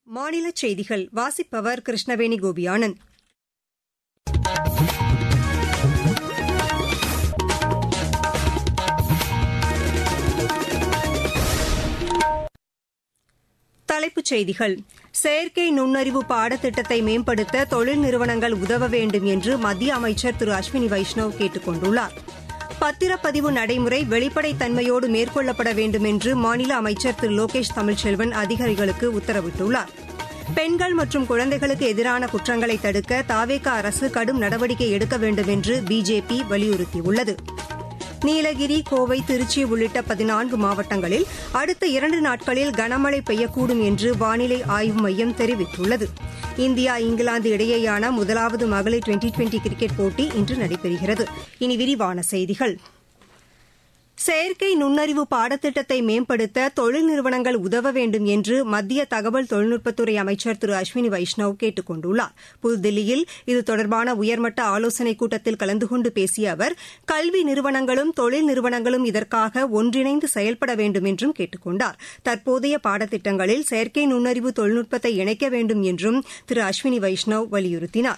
மாநில செய்திகள் வாசிப்பவர் கிருஷ்ணவேணி கோபியானந்த் தலைப்புச் செய்திகள் செயற்கை நுண்ணறிவு பாடத்திட்டத்தை மேம்படுத்த தொழில் நிறுவனங்கள் உதவ வேண்டும் என்று மத்திய அமைச்சர் திரு அஸ்வினி வைஷ்ணவ் கேட்டுக் கொண்டுள்ளார் பத்திரப்பதிவு நடைமுறை வெளிப்படைத்தன்மையோடு மேற்கொள்ளப்பட வேண்டும் என்று மாநில அமைச்சர் திரு லோகேஷ் தமிழ்ச்செல்வன் அதிகாரிகளுக்கு உத்தரவிட்டுள்ளார் பெண்கள் மற்றும் குழந்தைகளுக்கு எதிரான குற்றங்களை தடுக்க தாவேக அரசு கடும் நடவடிக்கை எடுக்க வேண்டும் என்று பிஜேபி வலியுறுத்தியுள்ளது நீலகிரி கோவை திருச்சி உள்ளிட்ட பதினான்கு மாவட்டங்களில் அடுத்த இரண்டு நாட்களில் கனமழை பெய்யக்கூடும் என்று வானிலை ஆய்வு மையம் தெரிவித்துள்ளது இந்தியா இங்கிலாந்து இடையேயான முதலாவது மகளிர் டுவெண்டி டுவெண்டி கிரிக்கெட் போட்டி இன்று நடைபெறுகிறது இனி விரிவான செய்திகள் செயற்கை நுண்ணறிவு பாடத்திட்டத்தை மேம்படுத்த தொழில் நிறுவனங்கள் உதவ வேண்டும் என்று மத்திய தகவல் தொழில்நுட்பத்துறை அமைச்சர் திரு அஸ்வினி வைஷ்ணவ் கேட்டுக் கொண்டுள்ளார் புதுதில்லியில் இது தொடர்பான உயர்மட்ட ஆலோசனைக் கூட்டத்தில் கலந்து கொண்டு பேசிய அவர் கல்வி நிறுவனங்களும் தொழில் நிறுவனங்களும் இதற்காக ஒன்றிணைந்து செயல்பட வேண்டும் என்றும் கேட்டுக் கொண்டார் தற்போதைய பாடத்திட்டங்களில் செயற்கை நுண்ணறிவு தொழில்நுட்பத்தை இணைக்க வேண்டும் என்றும் திரு அஸ்வினி வைஷ்ணவ் வலியுறுத்தினாா்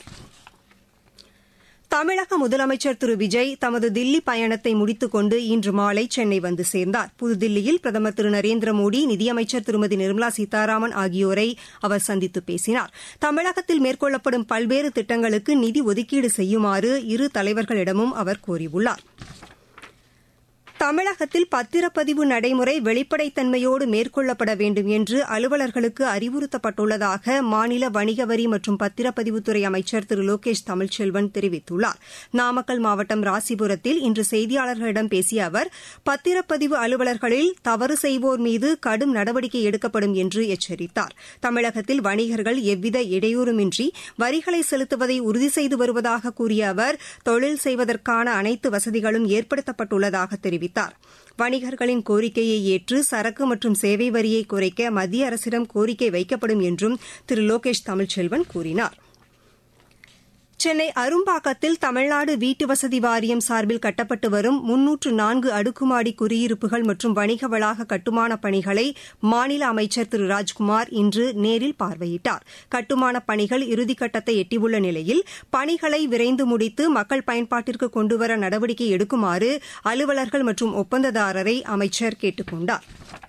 தமிழக முதலமைச்சர் திரு விஜய் தமது தில்லி பயணத்தை முடித்துக் கொண்டு இன்று மாலை சென்னை வந்து சேர்ந்தார் புதுதில்லியில் பிரதமர் திரு நரேந்திர மோடி நிதியமைச்சர் திருமதி நிர்மலா சீதாராமன் ஆகியோரை அவர் சந்தித்து பேசினார் தமிழகத்தில் மேற்கொள்ளப்படும் பல்வேறு திட்டங்களுக்கு நிதி ஒதுக்கீடு செய்யுமாறு இரு தலைவர்களிடமும் அவர் கோரியுள்ளாா் தமிழகத்தில் பத்திரப்பதிவு நடைமுறை வெளிப்படைத்தன்மையோடு மேற்கொள்ளப்பட வேண்டும் என்று அலுவலர்களுக்கு அறிவுறுத்தப்பட்டுள்ளதாக மாநில வணிக வரி மற்றும் பத்திரப்பதிவுத்துறை அமைச்சர் திரு லோகேஷ் தமிழ்ச்செல்வன் தெரிவித்துள்ளார் நாமக்கல் மாவட்டம் ராசிபுரத்தில் இன்று செய்தியாளர்களிடம் பேசிய அவர் பத்திரப்பதிவு அலுவலர்களில் தவறு செய்வோர் மீது கடும் நடவடிக்கை எடுக்கப்படும் என்று எச்சரித்தார் தமிழகத்தில் வணிகர்கள் எவ்வித இடையூறுமின்றி வரிகளை செலுத்துவதை உறுதி செய்து வருவதாக கூறிய அவர் தொழில் செய்வதற்கான அனைத்து வசதிகளும் ஏற்படுத்தப்பட்டுள்ளதாக தெரிவித்தார் தெரிவித்தார் வணிகர்களின் கோரிக்கையை ஏற்று சரக்கு மற்றும் சேவை வரியை குறைக்க மத்திய அரசிடம் கோரிக்கை வைக்கப்படும் என்றும் திரு லோகேஷ் தமிழ்ச்செல்வன் கூறினார் சென்னை அரும்பாக்கத்தில் தமிழ்நாடு வீட்டு வசதி வாரியம் சார்பில் கட்டப்பட்டு வரும் முன்னூற்று நான்கு அடுக்குமாடி குடியிருப்புகள் மற்றும் வணிக வளாக கட்டுமானப் பணிகளை மாநில அமைச்சர் திரு ராஜ்குமார் இன்று நேரில் பார்வையிட்டார் கட்டுமானப் பணிகள் இறுதிக்கட்டத்தை எட்டியுள்ள நிலையில் பணிகளை விரைந்து முடித்து மக்கள் பயன்பாட்டிற்கு கொண்டுவர நடவடிக்கை எடுக்குமாறு அலுவலர்கள் மற்றும் ஒப்பந்ததாரரை அமைச்சர் கேட்டுக் கொண்டாா்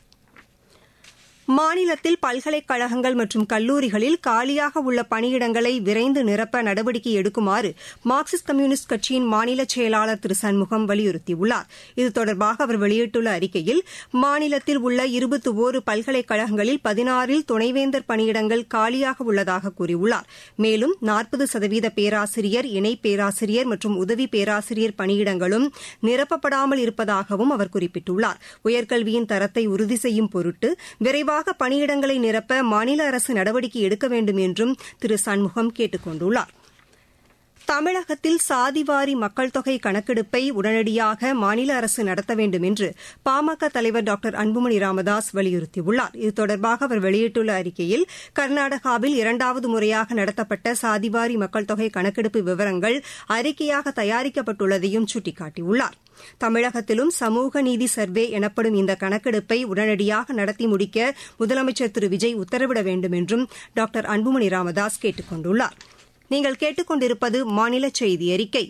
மாநிலத்தில் பல்கலைக்கழகங்கள் மற்றும் கல்லூரிகளில் காலியாக உள்ள பணியிடங்களை விரைந்து நிரப்ப நடவடிக்கை எடுக்குமாறு மார்க்சிஸ்ட் கம்யூனிஸ்ட் கட்சியின் மாநில செயலாளர் திரு சண்முகம் வலியுறுத்தியுள்ளார் இது தொடர்பாக அவர் வெளியிட்டுள்ள அறிக்கையில் மாநிலத்தில் உள்ள இருபத்தி ஓரு பல்கலைக்கழகங்களில் பதினாறில் துணைவேந்தர் பணியிடங்கள் காலியாக உள்ளதாக கூறியுள்ளார் மேலும் நாற்பது சதவீத பேராசிரியர் இணை பேராசிரியர் மற்றும் உதவி பேராசிரியர் பணியிடங்களும் நிரப்பப்படாமல் இருப்பதாகவும் அவர் குறிப்பிட்டுள்ளார் உயர்கல்வியின் தரத்தை உறுதி செய்யும் பொருட்டு விரைவாக விரைவாக பணியிடங்களை நிரப்ப மாநில அரசு நடவடிக்கை எடுக்க வேண்டும் என்றும் திரு சண்முகம் கேட்டுக் கொண்டுள்ளார் தமிழகத்தில் சாதிவாரி மக்கள் தொகை கணக்கெடுப்பை உடனடியாக மாநில அரசு நடத்த வேண்டும் என்று பாமக தலைவர் டாக்டர் அன்புமணி ராமதாஸ் வலியுறுத்தியுள்ளார் இது தொடர்பாக அவர் வெளியிட்டுள்ள அறிக்கையில் கர்நாடகாவில் இரண்டாவது முறையாக நடத்தப்பட்ட சாதிவாரி மக்கள் தொகை கணக்கெடுப்பு விவரங்கள் அறிக்கையாக தயாரிக்கப்பட்டுள்ளதையும் சுட்டிக்காட்டியுள்ளார் தமிழகத்திலும் சமூக நீதி சர்வே எனப்படும் இந்த கணக்கெடுப்பை உடனடியாக நடத்தி முடிக்க முதலமைச்சர் திரு விஜய் உத்தரவிட வேண்டும் என்றும் டாக்டர் அன்புமணி ராமதாஸ் கேட்டுக் கொண்டுள்ளார் நீங்கள் கேட்டுக்கொண்டிருப்பது மாநில செய்தி அறிக்கை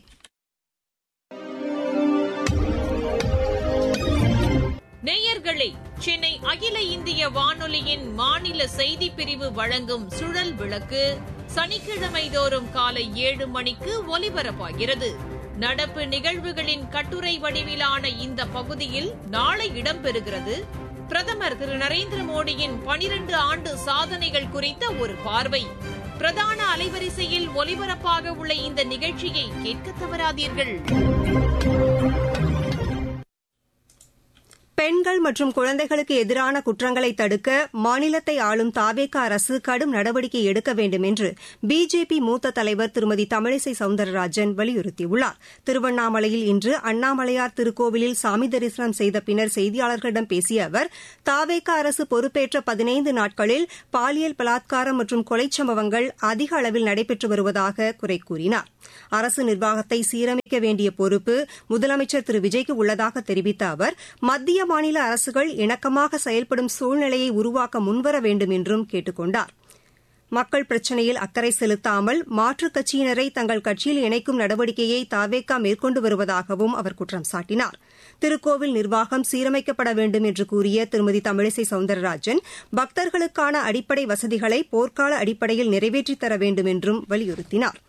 நேயர்களே சென்னை அகில இந்திய வானொலியின் மாநில செய்திப் பிரிவு வழங்கும் சுழல் விளக்கு சனிக்கிழமை தோறும் காலை ஏழு மணிக்கு ஒலிபரப்பாகிறது நடப்பு நிகழ்வுகளின் கட்டுரை வடிவிலான இந்த பகுதியில் நாளை இடம்பெறுகிறது பிரதமர் திரு நரேந்திர மோடியின் பனிரண்டு ஆண்டு சாதனைகள் குறித்த ஒரு பார்வை பிரதான அலைவரிசையில் ஒலிபரப்பாக உள்ள இந்த நிகழ்ச்சியை கேட்க தவறாதீர்கள் பெண்கள் மற்றும் குழந்தைகளுக்கு எதிரான குற்றங்களை தடுக்க மாநிலத்தை ஆளும் தாவேக அரசு கடும் நடவடிக்கை எடுக்க வேண்டும் என்று பிஜேபி மூத்த தலைவர் திருமதி தமிழிசை சவுந்தரராஜன் வலியுறுத்தியுள்ளார் திருவண்ணாமலையில் இன்று அண்ணாமலையார் திருக்கோவிலில் சாமி தரிசனம் செய்த பின்னர் செய்தியாளர்களிடம் பேசிய அவர் தாவேக அரசு பொறுப்பேற்ற பதினைந்து நாட்களில் பாலியல் பலாத்காரம் மற்றும் கொலை சம்பவங்கள் அதிக அளவில் நடைபெற்று வருவதாக குறை கூறினார் அரசு நிர்வாகத்தை சீரமைக்க வேண்டிய பொறுப்பு முதலமைச்சர் திரு விஜய்க்கு உள்ளதாக தெரிவித்த அவர் மத்திய மாநில அரசுகள் இணக்கமாக செயல்படும் சூழ்நிலையை உருவாக்க முன்வர வேண்டும் என்றும் கேட்டுக் கொண்டார் மக்கள் பிரச்சினையில் அக்கறை செலுத்தாமல் மாற்றுக் கட்சியினரை தங்கள் கட்சியில் இணைக்கும் நடவடிக்கையை தாவேக்கா மேற்கொண்டு வருவதாகவும் அவர் குற்றம் சாட்டினார் திருக்கோவில் நிர்வாகம் சீரமைக்கப்பட வேண்டும் என்று கூறிய திருமதி தமிழிசை சவுந்தரராஜன் பக்தர்களுக்கான அடிப்படை வசதிகளை போர்க்கால அடிப்படையில் நிறைவேற்றித் தர வேண்டும் என்றும் வலியுறுத்தினார்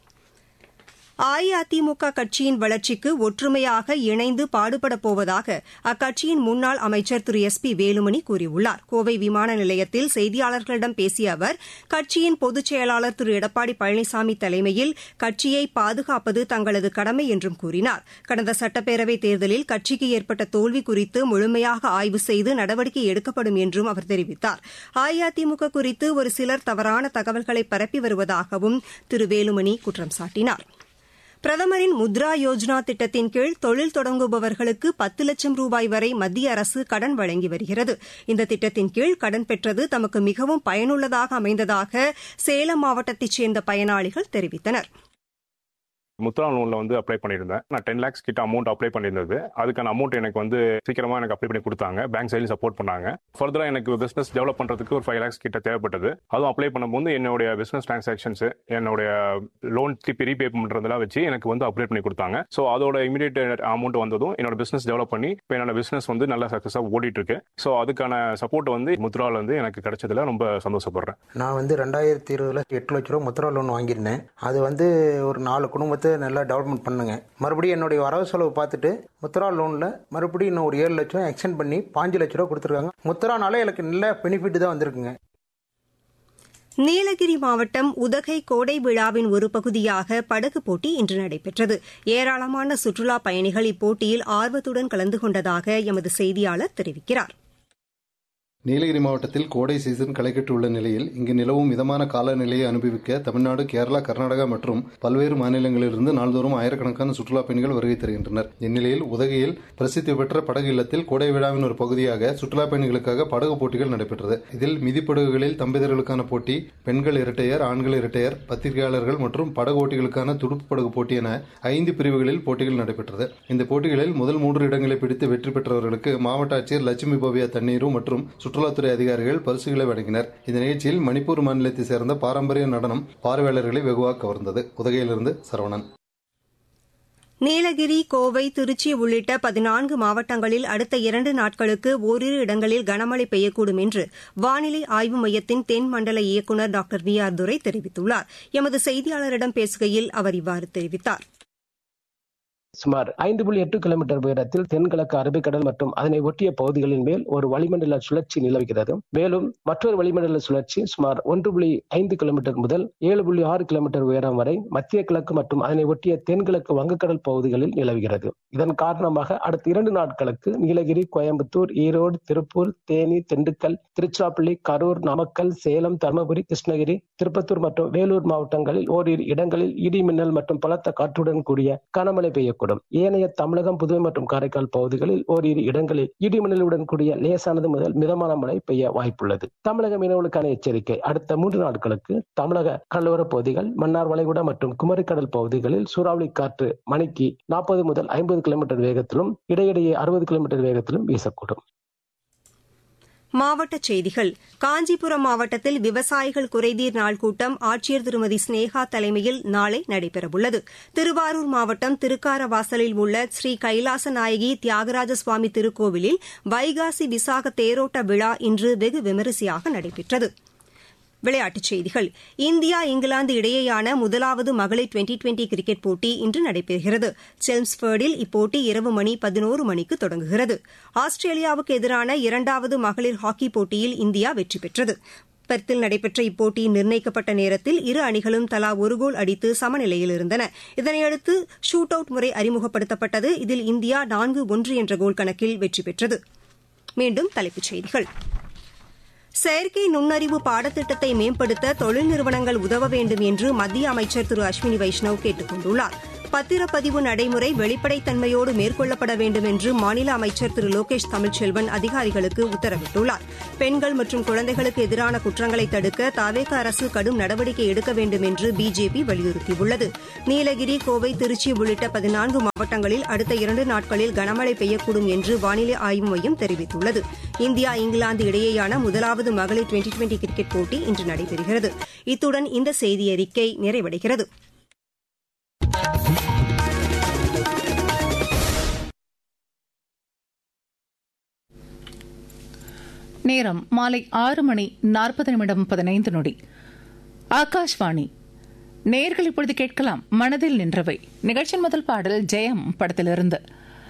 அஇஅதிமுக கட்சியின் வளர்ச்சிக்கு ஒற்றுமையாக இணைந்து பாடுபடப் போவதாக அக்கட்சியின் முன்னாள் அமைச்சர் திரு எஸ் பி வேலுமணி கூறியுள்ளார் கோவை விமான நிலையத்தில் செய்தியாளர்களிடம் பேசிய அவர் கட்சியின் பொதுச் செயலாளர் திரு எடப்பாடி பழனிசாமி தலைமையில் கட்சியை பாதுகாப்பது தங்களது கடமை என்றும் கூறினார் கடந்த சட்டப்பேரவைத் தேர்தலில் கட்சிக்கு ஏற்பட்ட தோல்வி குறித்து முழுமையாக ஆய்வு செய்து நடவடிக்கை எடுக்கப்படும் என்றும் அவர் தெரிவித்தார் அஇஅதிமுக குறித்து ஒரு சிலர் தவறான தகவல்களை பரப்பி வருவதாகவும் திரு வேலுமணி குற்றம் சாட்டினாா் பிரதமரின் முத்ரா யோஜனா திட்டத்தின் கீழ் தொழில் தொடங்குபவர்களுக்கு பத்து லட்சம் ரூபாய் வரை மத்திய அரசு கடன் வழங்கி வருகிறது இந்த திட்டத்தின் கீழ் கடன் பெற்றது தமக்கு மிகவும் பயனுள்ளதாக அமைந்ததாக சேலம் மாவட்டத்தைச் சேர்ந்த பயனாளிகள் தெரிவித்தனா் முத்ரா லோன்ல வந்து அப்ளை பண்ணியிருந்தேன் நான் டென் லேக்ஸ் கிட்ட அமௌண்ட் அப்ளை பண்ணியிருந்தது அதுக்கான அமௌண்ட் எனக்கு வந்து சீக்கிரமா எனக்கு அப்ளை பண்ணி கொடுத்தாங்க பேங்க் சைடில் சப்போர்ட் பண்ணாங்க ஃபர்தரா எனக்கு பிசினஸ் டெவலப் பண்றதுக்கு ஒரு ஃபைவ் லேக்ஸ் கிட்ட தேவைப்பட்டது அதுவும் அப்ளை பண்ணும்போது என்னுடைய பிசினஸ் டிரான்சாக்ஷன்ஸ் என்னுடைய லோன் திருப்பி ரீபே பண்றதெல்லாம் வச்சு எனக்கு வந்து அப்ளை பண்ணி கொடுத்தாங்க ஸோ அதோட இமீடியட் அமௌண்ட் வந்ததும் என்னோட பிசினஸ் டெவலப் பண்ணி இப்போ என்னோட பிசினஸ் வந்து நல்லா சக்ஸஸாக ஓடிட்டு இருக்கு ஸோ அதுக்கான சப்போர்ட் வந்து முத்ரால வந்து எனக்கு கிடைச்சதுல ரொம்ப சந்தோஷப்படுறேன் நான் வந்து ரெண்டாயிரத்தி இருபதுல எட்டு லட்ச ரூபா முத்ரா லோன் வாங்கியிருந்தேன் அது வந்து ஒரு நாலு குடும்பத்தை நல்லா டெவலப்மெண்ட் பண்ணுங்க மறுபடியும் என்னுடைய வரவு செலவு பார்த்துட்டு முத்ரா லோனில் மறுபடியும் இன்னும் ஒரு ஏழு லட்சம் எக்ஸ்டெண்ட் பண்ணி பாஞ்சு லட்ச ரூபா கொடுத்துருக்காங்க முத்ரானால எனக்கு நல்ல பெனிஃபிட் தான் வந்திருக்குங்க நீலகிரி மாவட்டம் உதகை கோடை விழாவின் ஒரு பகுதியாக படகு போட்டி இன்று நடைபெற்றது ஏராளமான சுற்றுலாப் பயணிகள் இப்போட்டியில் ஆர்வத்துடன் கலந்து கொண்டதாக எமது செய்தியாளர் தெரிவிக்கிறார் நீலகிரி மாவட்டத்தில் கோடை சீசன் களைகட்டுள்ள நிலையில் இங்கு நிலவும் மிதமான காலநிலையை அனுபவிக்க தமிழ்நாடு கேரளா கர்நாடகா மற்றும் பல்வேறு மாநிலங்களிலிருந்து நாள்தோறும் ஆயிரக்கணக்கான சுற்றுலா பயணிகள் வருகை தருகின்றனர் இந்நிலையில் உதகையில் பிரசித்தி பெற்ற படகு இல்லத்தில் கோடை விழாவின் ஒரு பகுதியாக சுற்றுலா பயணிகளுக்காக படகு போட்டிகள் நடைபெற்றது இதில் மிதிப்படகுகளில் தம்பதியர்களுக்கான போட்டி பெண்கள் இரட்டையர் ஆண்கள் இரட்டையர் பத்திரிகையாளர்கள் மற்றும் படகு ஓட்டிகளுக்கான துடுப்பு படகு போட்டி என ஐந்து பிரிவுகளில் போட்டிகள் நடைபெற்றது இந்த போட்டிகளில் முதல் மூன்று இடங்களை பிடித்து வெற்றி பெற்றவர்களுக்கு மாவட்ட ஆட்சியர் லட்சுமி பவ்யா தண்ணீரும் மற்றும் சுற்றுலாத்துறை அதிகாரிகள் பரிசுகளை வழங்கினர் இந்த நிகழ்ச்சியில் மணிப்பூர் மாநிலத்தை சேர்ந்த பாரம்பரிய நடனம் பார்வையாளர்களை வெகுவாக கவர்ந்தது உதகையிலிருந்து சரவணன் நீலகிரி கோவை திருச்சி உள்ளிட்ட பதினான்கு மாவட்டங்களில் அடுத்த இரண்டு நாட்களுக்கு ஓரிரு இடங்களில் கனமழை பெய்யக்கூடும் என்று வானிலை ஆய்வு மையத்தின் தென் மண்டல இயக்குநர் டாக்டர் வி ஆர் துரை தெரிவித்துள்ளார் எமது செய்தியாளரிடம் பேசுகையில் அவர் இவ்வாறு தெரிவித்தார் சுமார் ஐந்து புள்ளி எட்டு கிலோமீட்டர் உயரத்தில் தென்கிழக்கு அரபிக்கடல் மற்றும் அதனை ஒட்டிய பகுதிகளின் மேல் ஒரு வளிமண்டல சுழற்சி நிலவுகிறது மேலும் மற்றொரு வளிமண்டல சுழற்சி சுமார் ஒன்று புள்ளி ஐந்து கிலோமீட்டர் முதல் ஏழு புள்ளி ஆறு கிலோமீட்டர் உயரம் வரை மத்திய கிழக்கு மற்றும் அதனை ஒட்டிய தென்கிழக்கு வங்கக்கடல் பகுதிகளில் நிலவுகிறது இதன் காரணமாக அடுத்த இரண்டு நாட்களுக்கு நீலகிரி கோயம்புத்தூர் ஈரோடு திருப்பூர் தேனி திண்டுக்கல் திருச்சிராப்பள்ளி கரூர் நாமக்கல் சேலம் தருமபுரி கிருஷ்ணகிரி திருப்பத்தூர் மற்றும் வேலூர் மாவட்டங்களில் ஓரிரு இடங்களில் இடி மின்னல் மற்றும் பலத்த காற்றுடன் கூடிய கனமழை பெய்யக்கூடும் பெய்யக்கூடும் ஏனைய தமிழகம் புதுவை மற்றும் காரைக்கால் பகுதிகளில் ஓரிரு இடங்களில் இடிமின்னலுடன் கூடிய லேசானது முதல் மிதமான மழை பெய்ய வாய்ப்புள்ளது தமிழக மீனவர்களுக்கான எச்சரிக்கை அடுத்த மூன்று நாட்களுக்கு தமிழக கடலோர பகுதிகள் மன்னார் வளைகுடா மற்றும் குமரிக்கடல் பகுதிகளில் சூறாவளி காற்று மணிக்கு நாற்பது முதல் ஐம்பது கிலோமீட்டர் வேகத்திலும் இடையிடையே அறுபது கிலோமீட்டர் வேகத்திலும் வீசக்கூடும் மாவட்டச் செய்திகள் காஞ்சிபுரம் மாவட்டத்தில் விவசாயிகள் குறைதீர் நாள் கூட்டம் ஆட்சியர் திருமதி ஸ்னேகா தலைமையில் நாளை நடைபெறவுள்ளது திருவாரூர் மாவட்டம் திருக்காரவாசலில் உள்ள ஸ்ரீ கைலாச நாயகி தியாகராஜ சுவாமி திருக்கோவிலில் வைகாசி விசாக தேரோட்ட விழா இன்று வெகு விமரிசையாக நடைபெற்றது விளையாட்டுச் செய்திகள் இந்தியா இங்கிலாந்து இடையேயான முதலாவது மகளிர் டுவெண்டி டுவெண்டி கிரிக்கெட் போட்டி இன்று நடைபெறுகிறது செல்ம்ஸ்பர்டில் இப்போட்டி இரவு மணி பதினோரு மணிக்கு தொடங்குகிறது ஆஸ்திரேலியாவுக்கு எதிரான இரண்டாவது மகளிர் ஹாக்கி போட்டியில் இந்தியா வெற்றி பெற்றது பெர்த்தில் நடைபெற்ற இப்போட்டியின் நிர்ணயிக்கப்பட்ட நேரத்தில் இரு அணிகளும் தலா ஒரு கோல் அடித்து சமநிலையில் இருந்தன இதனையடுத்து ஷூட் அவுட் முறை அறிமுகப்படுத்தப்பட்டது இதில் இந்தியா நான்கு ஒன்று என்ற கோல் கணக்கில் வெற்றி பெற்றது மீண்டும் தலைப்புச் செய்திகள் செயற்கை நுண்ணறிவு பாடத்திட்டத்தை மேம்படுத்த தொழில் நிறுவனங்கள் உதவ வேண்டும் என்று மத்திய அமைச்சர் திரு அஸ்வினி வைஷ்ணவ் கேட்டுக் கொண்டுள்ளார் பத்திரப்பதிவு நடைமுறை வெளிப்படைத்தன்மையோடு மேற்கொள்ளப்பட வேண்டும் என்று மாநில அமைச்சர் திரு லோகேஷ் தமிழ்ச்செல்வன் அதிகாரிகளுக்கு உத்தரவிட்டுள்ளார் பெண்கள் மற்றும் குழந்தைகளுக்கு எதிரான குற்றங்களை தடுக்க தாவேக அரசு கடும் நடவடிக்கை எடுக்க வேண்டும் என்று பிஜேபி வலியுறுத்தியுள்ளது நீலகிரி கோவை திருச்சி உள்ளிட்ட பதினான்கு மாவட்டங்களில் அடுத்த இரண்டு நாட்களில் கனமழை பெய்யக்கூடும் என்று வானிலை ஆய்வு மையம் தெரிவித்துள்ளது இந்தியா இங்கிலாந்து இடையேயான முதலாவது மகளிர் டுவெண்டி டுவெண்டி கிரிக்கெட் போட்டி இன்று நடைபெறுகிறது இத்துடன் இந்த செய்தியறிக்கை நிறைவடைகிறது நேரம் மாலை ஆறு மணி நாற்பது நிமிடம் பதினைந்து நொடி ஆகாஷ்வாணி நேர்கள் இப்பொழுது கேட்கலாம் மனதில் நின்றவை நிகழ்ச்சியின் முதல் பாடல் ஜெயம் படத்திலிருந்து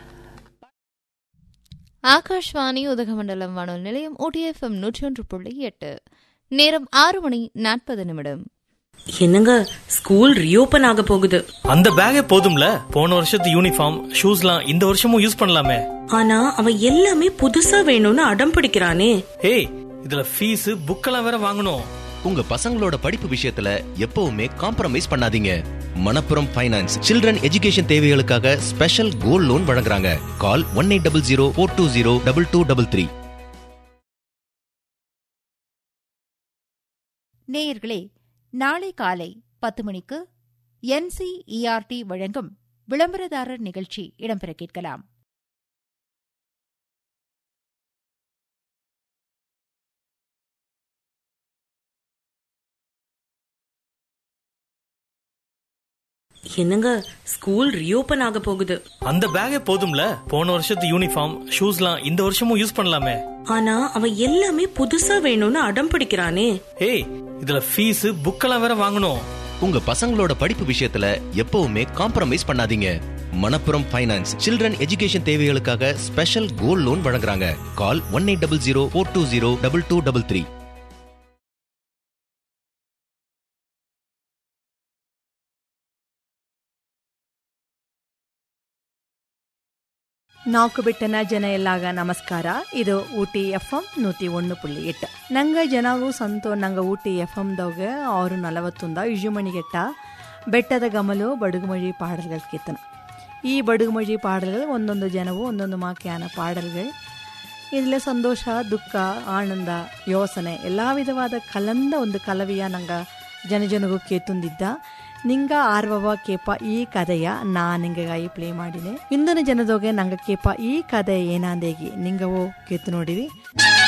ஆகாஷ்வாணி உதகமண்டலம் வானொலி நிலையம் ஓடிஎஃப்எம் நூற்றி ஒன்று புள்ளி எட்டு நேரம் ஆறு மணி நாற்பது நிமிடம் என்னங்க ஸ்கூல் ரீஓபன் ஆக போகுது அந்த பேக்கே போதும்ல போன வருஷத்து யூனிஃபார்ம் ஷூஸ்லாம் இந்த வருஷமும் யூஸ் பண்ணலாமே ஆனா அவன் எல்லாமே புதுசா வேணும்னு அடம் பிடிக்கிறானே ஏய் இதுல ஃபீஸ் புக்கெல்லாம் வேற வாங்கணும் உங்க பசங்களோட படிப்பு விஷயத்துல எப்பவுமே காம்ப்ரமைஸ் பண்ணாதீங்க மணப்புரம் ஃபைனான்ஸ் சில்ட்ரன் எஜுகேஷன் தேவைகளுக்காக ஸ்பெஷல் கோல்ட் லோன் வழங்குறாங்க call one eight double zero four two zero double two double three நேயர்களே நாளை காலை பத்து மணிக்கு என்சிஇஆர்டி வழங்கும் விளம்பரதாரர் நிகழ்ச்சி இடம்பெற கேட்கலாம் என்னங்க ஸ்கூல் ரீஓபன் ஆக போகுது அந்த பேக்கே போதும்ல போன வருஷத்து யூனிஃபார்ம் ஷூஸ்லாம் இந்த வருஷமும் யூஸ் பண்ணலாமே ஆனா அவன் எல்லாமே புதுசா வேணும்னு அடம் பிடிக்கிறானே ஏய் இதுல ஃபீஸ் புக்கெல்லாம் வேற வாங்கணும் உங்க பசங்களோட படிப்பு விஷயத்துல எப்பவுமே காம்ப்ரமைஸ் பண்ணாதீங்க மணப்புரம் ஃபைனான்ஸ் சில்ட்ரன் எஜுகேஷன் தேவைகளுக்காக ஸ்பெஷல் கோல்ட் லோன் வழங்குறாங்க call one eight double zero four two zero double two double three ನಾಲ್ಕು ಬಿಟ್ಟನ ಜನ ಎಲ್ಲಾಗ ನಮಸ್ಕಾರ ಇದು ಊಟಿ ಎಫ್ ಎಂ ನೂತಿ ಒಂದು ಪುಳ್ಳಿ ಎಟ್ಟು ನಂಗೆ ಜನಗೂ ಸಂತೋ ನಂಗೆ ಊಟಿ ಎಫ್ ಎಮ್ದಾಗ ಆರು ನಲವತ್ತೊಂದ ಇಜುಮಣಿಗೆಟ್ಟ ಬೆಟ್ಟದ ಗಮಲು ಬಡುಗುಮೊഴി ಪಾಡಲ್ಗಳು ಕೀರ್ತನ ಈ ಬಡುಗುಮೊഴി ಪಾಡಲ್ಗಳು ಒಂದೊಂದು ಜನವು ಒಂದೊಂದು ಮಾಕ್ಯಾನ ಪಾಡಲ್ಗಳು ಇದರಲ್ಲಿ ಸಂತೋಷ ದುಃಖ ಆನಂದ ಯೋಸನೆ ಎಲ್ಲ ವಿಧವಾದ ಕಲಂದ ಒಂದು ಕಲವಿಯ ನಂಗೆ ಜನಜನಗೂ ಕೇತುಂದಿದ್ದ ನಿಂಗ ಆರ್ವವ ಕೇಪ ಈ ಕಥೆಯ ನಾ ನಿಂಗಾಗಿ ಪ್ಲೇ ಮಾಡಿದೆ ಇಂದಿನ ಜನದೋಗೆ ನಂಗೆ ಕೇಪ ಈ ಕಥೆ ಏನಾಂದೇಗಿ ನಿಂಗವೋ ಕೇತು ನೋಡಿವಿ